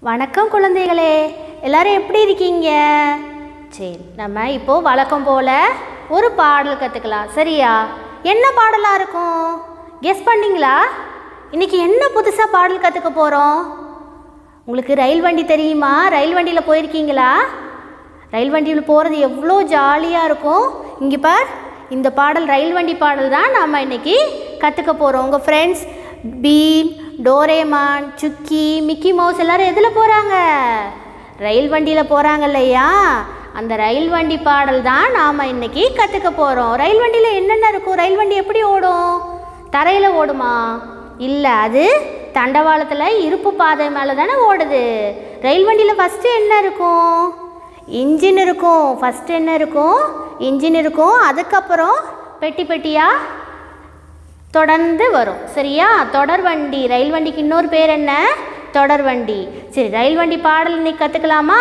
வணக்கம் குழந்தைகளே எல்லாரும் எப்படி இருக்கீங்க சரி நம்ம இப்போ வழக்கம் போல ஒரு பாடல் கற்றுக்கலாம் சரியா என்ன பாடலாக இருக்கும் கெஸ் பண்ணீங்களா இன்னைக்கு என்ன புதுசாக பாடல் கற்றுக்க போகிறோம் உங்களுக்கு ரயில் வண்டி தெரியுமா ரயில் வண்டியில் போயிருக்கீங்களா ரயில் வண்டியில் போகிறது எவ்வளோ ஜாலியாக இருக்கும் இங்கே பார் இந்த பாடல் ரயில் வண்டி பாடல் தான் நாம் இன்னைக்கு கற்றுக்க போகிறோம் உங்கள் ஃப்ரெண்ட்ஸ் பீம் டோரேமான் சுக்கி மிக்கி மவுஸ் எல்லாரும் எதில் போகிறாங்க ரயில் வண்டியில் போகிறாங்க இல்லையா அந்த ரயில் வண்டி பாடல் தான் நாம் இன்னைக்கு கற்றுக்க போகிறோம் ரயில் வண்டியில் என்னென்ன இருக்கும் ரயில் வண்டி எப்படி ஓடும் தரையில் ஓடுமா இல்லை அது தண்டவாளத்தில் இருப்பு பாதை மேலே தானே ஓடுது ரயில் வண்டியில் ஃபஸ்ட்டு என்ன இருக்கும் இன்ஜின் இருக்கும் ஃபஸ்ட்டு என்ன இருக்கும் இன்ஜின் இருக்கும் அதுக்கப்புறம் பெட்டி பெட்டியாக தொடர்ந்து வரும் சரியா தொடர் வண்டி ரயில் வண்டிக்கு இன்னொரு பேர் என்ன தொடர் வண்டி சரி ரயில் வண்டி பாடல் இன்னைக்கு கற்றுக்கலாமா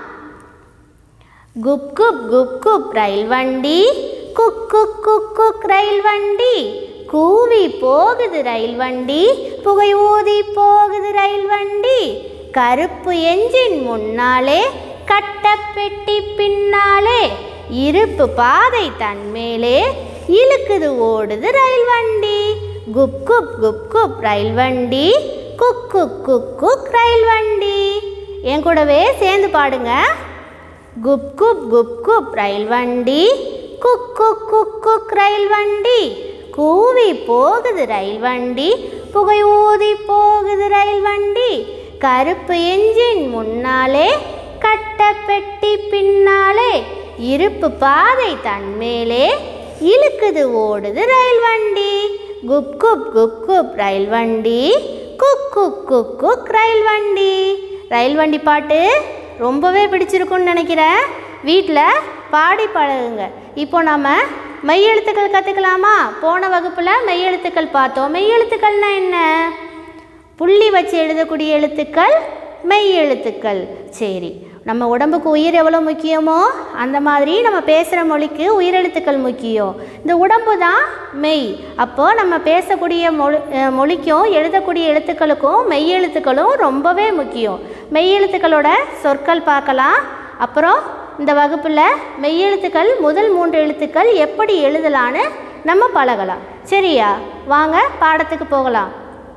குப் குப் குப் குப் ரயில் வண்டி குக் குக் குக் குக் ரயில் வண்டி கூவி போகுது ரயில் வண்டி புகை ஊதி போகுது ரயில் வண்டி கருப்பு என்ஜின் முன்னாலே கட்டப்பெட்டி பின்னாலே இருப்பு பாதை தன்மேலே இழுக்குது ஓடுது ரயில் வண்டி குப் குப் குப் குப் ரயில் வண்டி குக் குக் குக் குக் ரயில் வண்டி என் கூடவே சேர்ந்து பாடுங்க குப் குப் குப் குப் ரயில் வண்டி குக் குக் குக் குக் ரயில் வண்டி கூவி போகுது ரயில் வண்டி புகை ஊதி போகுது ரயில் வண்டி கருப்பு என்ஜின் முன்னாலே கட்ட பெட்டி பின்னாலே இருப்பு பாதை தன்மேலே இழுக்குது ஓடுது ரயில் வண்டி குப் குப் குப் குப் ரயில் வண்டி குக் குக் குக் குக் ரயில் வண்டி ரயில் வண்டி பாட்டு ரொம்பவே பிடிச்சிருக்குன்னு நினைக்கிறேன் வீட்டில் பாடி பழகுங்க இப்போ நம்ம மெய்யெழுத்துக்கள் கற்றுக்கலாமா போன வகுப்பில் மெய்யெழுத்துக்கள் பார்த்தோம் மெய்யெழுத்துக்கள்னா என்ன புள்ளி வச்சு எழுதக்கூடிய எழுத்துக்கள் மெய் எழுத்துக்கள் சரி நம்ம உடம்புக்கு உயிர் எவ்வளோ முக்கியமோ அந்த மாதிரி நம்ம பேசுகிற மொழிக்கு உயிரெழுத்துக்கள் முக்கியம் இந்த உடம்பு தான் மெய் அப்போது நம்ம பேசக்கூடிய மொழி அஹ் மொழிக்கும் எழுதக்கூடிய எழுத்துக்களுக்கும் மெய் எழுத்துக்களும் ரொம்பவே முக்கியம் மெய் எழுத்துக்களோட சொற்கள் பார்க்கலாம் அப்புறம் இந்த வகுப்பில் மெய்யெழுத்துக்கள் முதல் மூன்று எழுத்துக்கள் எப்படி எழுதலான்னு நம்ம பழகலாம் சரியா வாங்க பாடத்துக்கு போகலாம்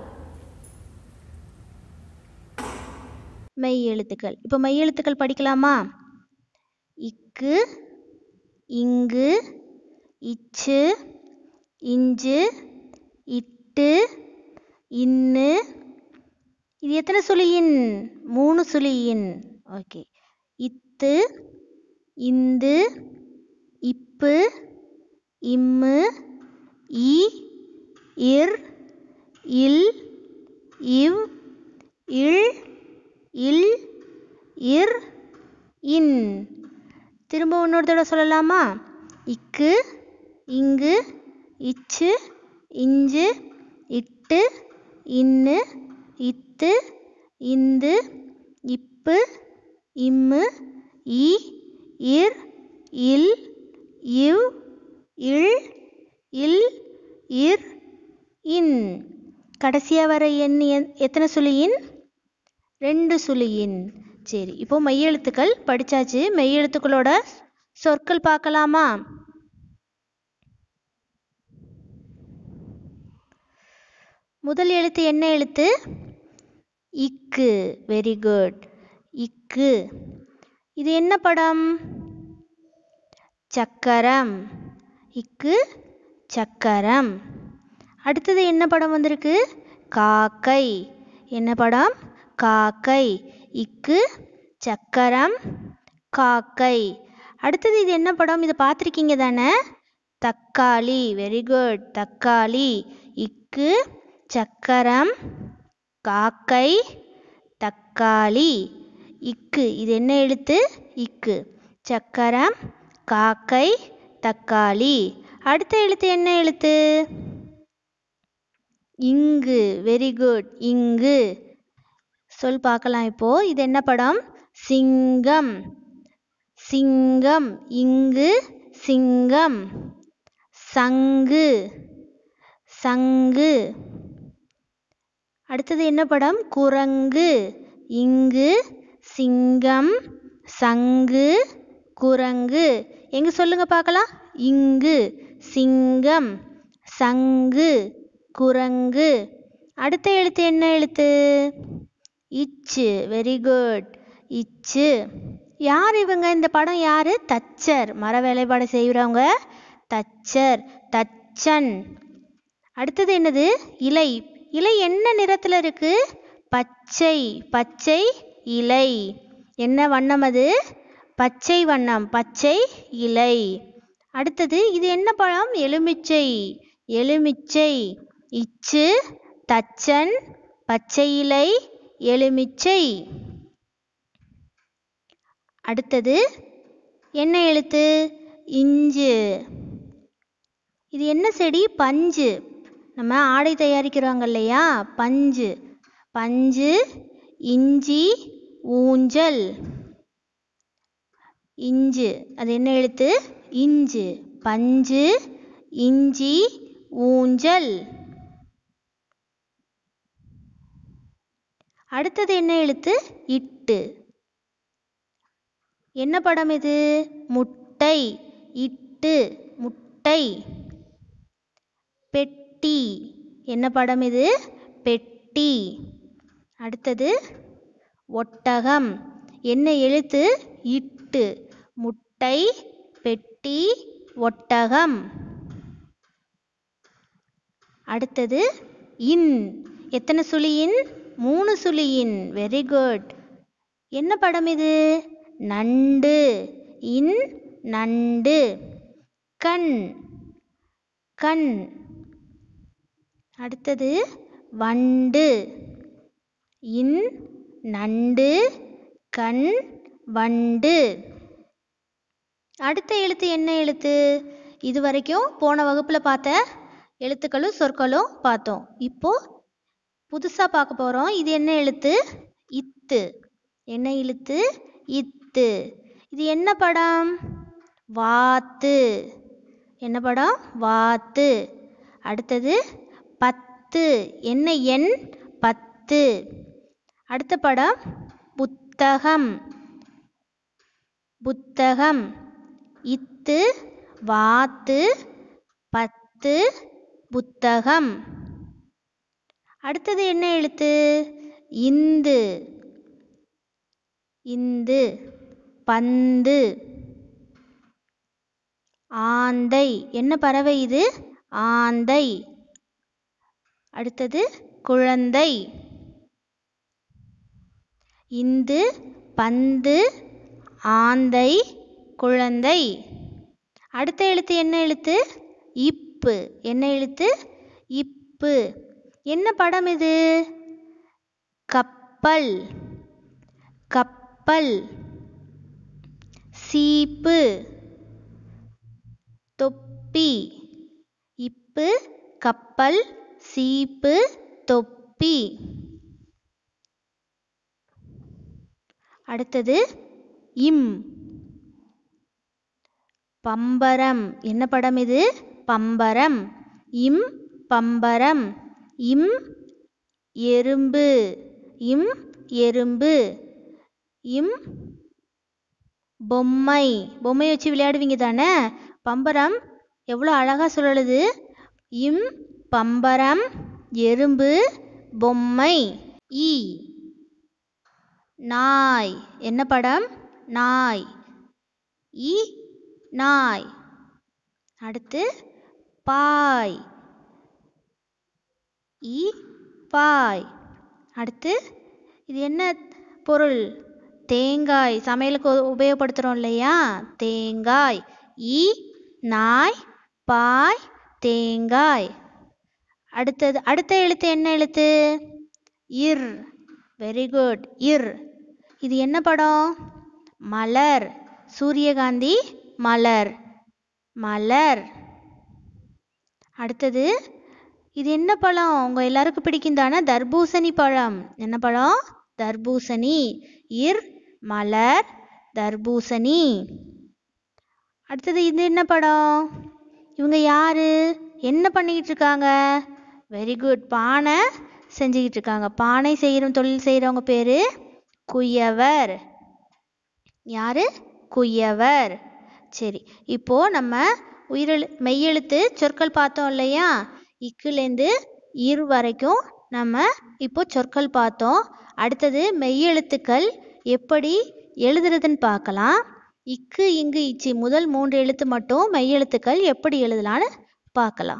மெய் எழுத்துக்கள் இப்போ மெய் எழுத்துக்கள் படிக்கலாமா இக்கு இங்கு இச்சு இஞ்சு இட்டு இன்னு இது எத்தனை சுழியின் மூணு சுழியின் ஓகே இத்து இந்து இப்பு இம்மு இ இர் இல் இவ் இல் இல் இர் இன் திரும்ப இன்னொரு தடவை சொல்லலாமா இக்கு இங்கு இச்சு இஞ்சு இட்டு இன்னு இத்து இந்து இப்பு இம்மு இ இர் இல் இவ் இல் இல் இர் இன் கடைசியாக வர எண் என்- எத்தனை சுழியின் ரெண்டு சுழியின் சரி இப்போ மெய்யெழுத்துக்கள் படிச்சாச்சு மெய்யெழுத்துக்களோட சொற்கள் பார்க்கலாமா முதல் எழுத்து என்ன எழுத்து இக்கு வெரி குட் இக்கு இது என்ன படம் சக்கரம் இக்கு சக்கரம் அடுத்தது என்ன படம் வந்திருக்கு காக்கை என்ன படம் காக்கை இக்கு சக்கரம் காக்கை அடுத்தது இது என்ன படம் இதை பார்த்துருக்கீங்க தானே தக்காளி வெரி குட் தக்காளி இக்கு சக்கரம் காக்கை தக்காளி இக்கு இது என்ன எழுத்து இக்கு சக்கரம் காக்கை தக்காளி அடுத்த எழுத்து என்ன எழுத்து இங்கு வெரி குட் இங்கு சொல் பார்க்கலாம் இப்போ இது என்ன படம் சிங்கம் சிங்கம் இங்கு சிங்கம் சங்கு சங்கு அடுத்தது என்ன படம் குரங்கு இங்கு சிங்கம் சங்கு குரங்கு எங்க சொல்லுங்க பார்க்கலாம் இங்கு சிங்கம் சங்கு குரங்கு அடுத்த எழுத்து என்ன எழுத்து இச்சு வெரி குட் இச்சு யார் இவங்க இந்த படம் யாரு தச்சர் மர வேலைப்பாடு செய்கிறவங்க தச்சர் தச்சன் அடுத்தது என்னது இலை இலை என்ன நிறத்தில் இருக்கு பச்சை பச்சை இலை என்ன வண்ணம் அது பச்சை வண்ணம் பச்சை இலை அடுத்தது இது என்ன பழம் எலுமிச்சை எலுமிச்சை இச்சு தச்சன் பச்சை இலை எலுமிச்சை அடுத்தது என்ன எழுத்து இஞ்சு இது என்ன செடி பஞ்சு நம்ம ஆடை தயாரிக்கிறாங்க இல்லையா பஞ்சு பஞ்சு இஞ்சி ஊஞ்சல் இஞ்சு அது என்ன எழுத்து இஞ்சு பஞ்சு இஞ்சி ஊஞ்சல் அடுத்தது என்ன எழுத்து இட்டு என்ன படம் இது முட்டை இட்டு முட்டை பெட்டி என்ன படம் இது பெட்டி அடுத்தது ஒட்டகம் என்ன எழுத்து இட்டு முட்டை பெட்டி ஒட்டகம் அடுத்தது இன் எத்தனை சுழியின் மூணு சுழியின் வெரி குட் என்ன படம் இது நண்டு இன் நண்டு கண் கண் அடுத்தது வண்டு இன் நண்டு கண் வண்டு அடுத்த எழுத்து என்ன எழுத்து இது வரைக்கும் போன வகுப்பில் பார்த்த எழுத்துக்களும் சொற்களும் பார்த்தோம் இப்போ புதுசாக பார்க்க போகிறோம் இது என்ன எழுத்து இத்து என்ன எழுத்து இத்து இது என்ன படம் வாத்து என்ன படம் வாத்து அடுத்தது பத்து என்ன எண் பத்து அடுத்த படம் புத்தகம் புத்தகம் இத்து வாத்து பத்து புத்தகம் அடுத்தது என்ன எழுத்து இந்து இந்து பந்து ஆந்தை என்ன பறவை இது ஆந்தை அடுத்தது குழந்தை இந்து பந்து ஆந்தை குழந்தை அடுத்த எழுத்து என்ன எழுத்து இப்பு என்ன எழுத்து இப்பு என்ன படம் இது கப்பல் கப்பல் சீப்பு தொப்பி இப்பு கப்பல் சீப்பு தொப்பி அடுத்தது இம் பம்பரம் என்ன படம் இது பம்பரம் இம் பம்பரம் இம் எறும்பு இம் எறும்பு இம் பொம்மை பொம்மை வச்சு விளையாடுவீங்க தானே பம்பரம் எவ்வளோ அழகாக சுழலுது இம் பம்பரம் எறும்பு பொம்மை ஈ நாய் என்ன படம் நாய் இ நாய் அடுத்து பாய் இ பாய் அடுத்து இது என்ன பொருள் தேங்காய் சமையலுக்கு உ- உபயோகப்படுத்துகிறோம் இல்லையா தேங்காய் இ நாய் பாய் தேங்காய் அடுத்தது அடுத்த எழுத்து என்ன எழுத்து இர் வெரி குட் இர் இது என்ன படம் மலர் சூரியகாந்தி மலர் மலர் அடுத்தது இது என்ன பழம் உங்க எல்லாருக்கும் பிடிக்கும் தானே தர்பூசணி பழம் என்ன பழம் தர்பூசணி இர் மலர் தர்பூசணி அடுத்தது இது என்ன படம் இவங்க யாரு என்ன பண்ணிக்கிட்டு இருக்காங்க வெரி குட் பானை செஞ்சுக்கிட்டு இருக்காங்க பானை செய்கிற தொழில் செய்கிறவங்க பேர் குயவர் யாரு குயவர் சரி இப்போ நம்ம உயிரெழு மெய்யெழுத்து சொற்கள் பார்த்தோம் இல்லையா இக்குலேருந்து இர் வரைக்கும் நம்ம இப்போ சொற்கள் பார்த்தோம் அடுத்தது மெய்யெழுத்துக்கள் எப்படி எழுதுறதுன்னு பார்க்கலாம் இக்கு இங்கு இச்சி முதல் மூன்று எழுத்து மட்டும் மெய்யெழுத்துக்கள் எப்படி எழுதலான்னு பார்க்கலாம்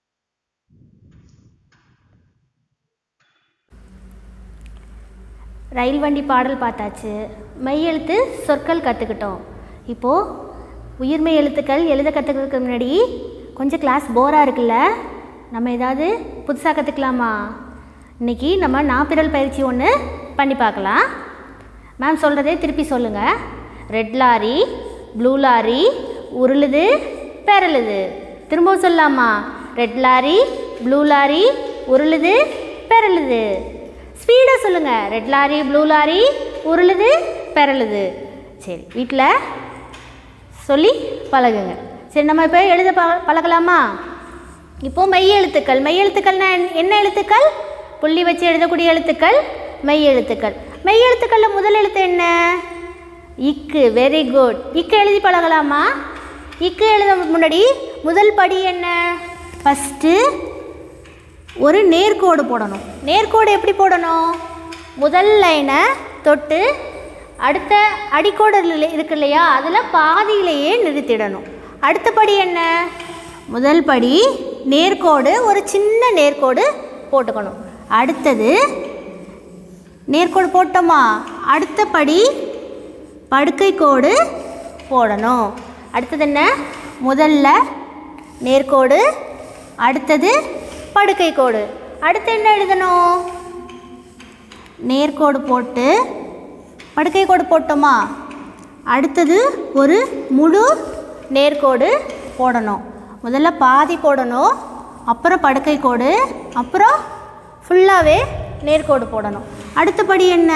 ரயில் வண்டி பாடல் பார்த்தாச்சு மெய்யெழுத்து சொற்கள் கற்றுக்கிட்டோம் இப்போது உயிர்மெய் எழுத்துக்கள் எழுத கற்றுக்கிறதுக்கு முன்னாடி கொஞ்சம் கிளாஸ் போராக இருக்குல்ல நம்ம ஏதாவது புதுசாக கற்றுக்கலாமா இன்னைக்கு நம்ம நாப்பிரல் பயிற்சி ஒன்று பண்ணி பார்க்கலாம் மேம் சொல்கிறதே திருப்பி சொல்லுங்கள் ரெட் லாரி ப்ளூ லாரி உருளுது பெரளுது திரும்பவும் சொல்லலாமா ரெட் லாரி ப்ளூ லாரி உருளுது பெரளுது ஸ்பீடாக சொல்லுங்கள் ரெட் லாரி ப்ளூ லாரி உருளுது பெரளுது சரி வீட்டில் சொல்லி பழகுங்க சரி நம்ம இப்போ எழுத ப பழகலாமா இப்போ மெய் எழுத்துக்கள் மெய் எழுத்துக்கள்னா என்ன- என்ன எழுத்துக்கள் புள்ளி வச்சு எழுதக்கூடிய எழுத்துக்கள் மெய் எழுத்துக்கள் மெய் எழுத்துக்களில் முதல் எழுத்து என்ன இக்கு வெரி குட் இக்கு எழுதி பழகலாமா இக்கு எழுத முன்னாடி முதல் படி என்ன ஃபஸ்ட்டு ஒரு நேர்கோடு போடணும் நேர்கோடு எப்படி போடணும் முதல் லைனை தொட்டு அடுத்த அடிக்கோடு இல்ல- இருக்கு இல்லையா அதில் பாதியிலேயே நிறுத்திடணும் அடுத்த படி என்ன முதல் படி நேர்கோடு ஒரு சின்ன நேர்கோடு போட்டுக்கணும் அடுத்தது நேர்கோடு போட்டோமா அடுத்த படி படுக்கை கோடு போடணும் அடுத்தது என்ன முதல்ல நேர்கோடு அடுத்தது படுக்கை கோடு அடுத்து என்ன எழுதணும் நேர்கோடு போட்டு படுக்கை கோடு போட்டோமா அடுத்தது ஒரு முழு நேர்கோடு போடணும் முதல்ல பாதி போடணும் அப்புறம் படுக்கை கோடு அப்புறம் ஃபுல்லாகவே நேர்கோடு போடணும் அடுத்தபடி என்ன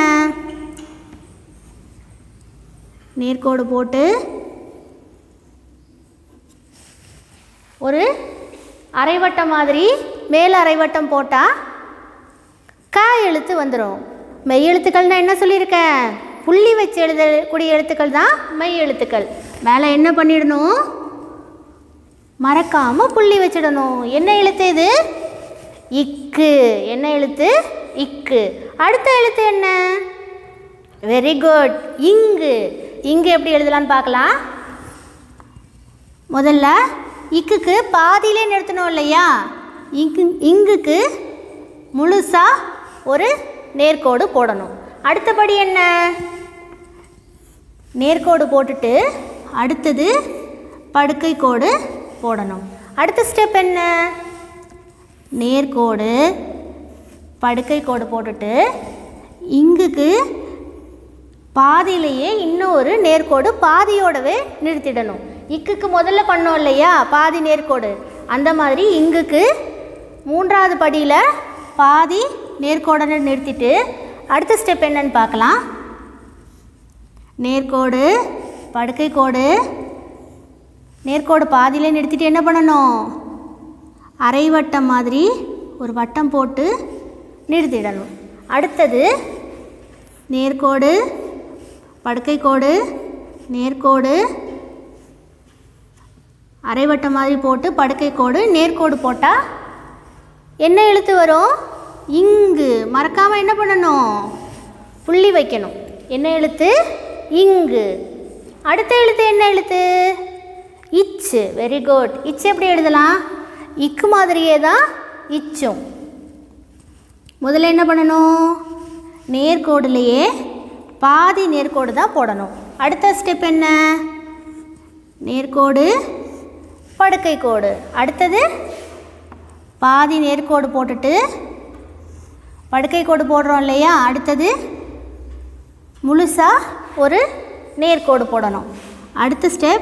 நேர்கோடு போட்டு ஒரு அரைவட்டம் மாதிரி மேல் அரைவட்டம் போட்டால் க எழுத்து வந்துடும் மெய் எழுத்துக்கள்னா என்ன சொல்லியிருக்கேன் புள்ளி வச்சு எழுதக்கூடிய எழுத்துக்கள் தான் மெய் எழுத்துக்கள் மேலே என்ன பண்ணிடணும் மறக்காமல் புள்ளி வச்சிடணும் என்ன எழுத்து இது இக்கு என்ன எழுத்து இக்கு அடுத்த எழுத்து என்ன வெரி குட் இங்கு இங்கு எப்படி எழுதலான்னு பார்க்கலாம் முதல்ல இக்குக்கு பாதியிலே நிறுத்தணும் இல்லையா இங்கு இங்குக்கு முழுசாக ஒரு நேர்கோடு போடணும் அடுத்தபடி என்ன நேர்கோடு போட்டுட்டு அடுத்தது படுக்கை கோடு போடணும் அடுத்த ஸ்டெப் என்ன நேர்கோடு படுக்கை கோடு போட்டுட்டு இங்குக்கு பாதியிலேயே இன்னொரு நேர்கோடு பாதியோடவே நிறுத்திடணும் இக்குக்கு முதல்ல பண்ணோம் இல்லையா பாதி நேர்கோடு அந்த மாதிரி இங்குக்கு மூன்றாவது படியில் பாதி நேர்கோடனை நிறுத்திட்டு அடுத்த ஸ்டெப் என்னன்னு பார்க்கலாம் நேர்கோடு படுக்கை கோடு நேர்கோடு பாதியிலே நிறுத்திட்டு என்ன பண்ணணும் அரை வட்டம் மாதிரி ஒரு வட்டம் போட்டு நிறுத்திடணும் அடுத்தது நேர்கோடு படுக்கை கோடு நேர்கோடு அரைவட்டம் மாதிரி போட்டு படுக்கை கோடு நேர்கோடு போட்டால் என்ன எழுத்து வரும் இங்கு மறக்காமல் என்ன பண்ணணும் புள்ளி வைக்கணும் என்ன எழுத்து இங்கு அடுத்த எழுத்து என்ன எழுத்து இச்சு வெரி குட் இச்சு எப்படி எழுதலாம் இக்கு மாதிரியே தான் இச்சும் முதல்ல என்ன பண்ணணும் நேர்கோடுலையே பாதி நேர்கோடு தான் போடணும் அடுத்த ஸ்டெப் என்ன நேர்கோடு படுக்கை கோடு அடுத்தது பாதி நேர்கோடு போட்டுட்டு படுக்கை கோடு போடுறோம் இல்லையா அடுத்தது முழுசாக ஒரு நேர்கோடு போடணும் அடுத்த ஸ்டெப்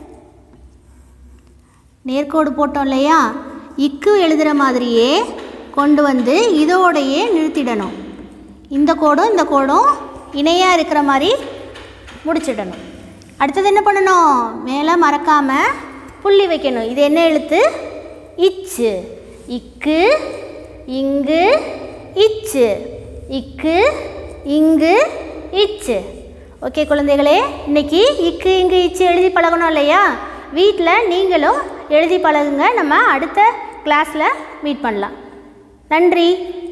நேர்கோடு போட்டோம் இல்லையா இக்கு எழுதுகிற மாதிரியே கொண்டு வந்து இதோடையே நிறுத்திடணும் இந்த கோடும் இந்த கோடும் இணையாக இருக்கிற மாதிரி முடிச்சிடணும் அடுத்தது என்ன பண்ணணும் மேலே மறக்காமல் புள்ளி வைக்கணும் இது என்ன எழுத்து இச்சு இக்கு இங்கு இச்சு இக்கு இங்கு இச்சு ஓகே குழந்தைகளே இன்னைக்கு இக்கு இங்கு இச்சு எழுதி பழகணும் இல்லையா வீட்டில் நீங்களும் எழுதி பழகுங்க நம்ம அடுத்த கிளாஸில் மீட் பண்ணலாம் நன்றி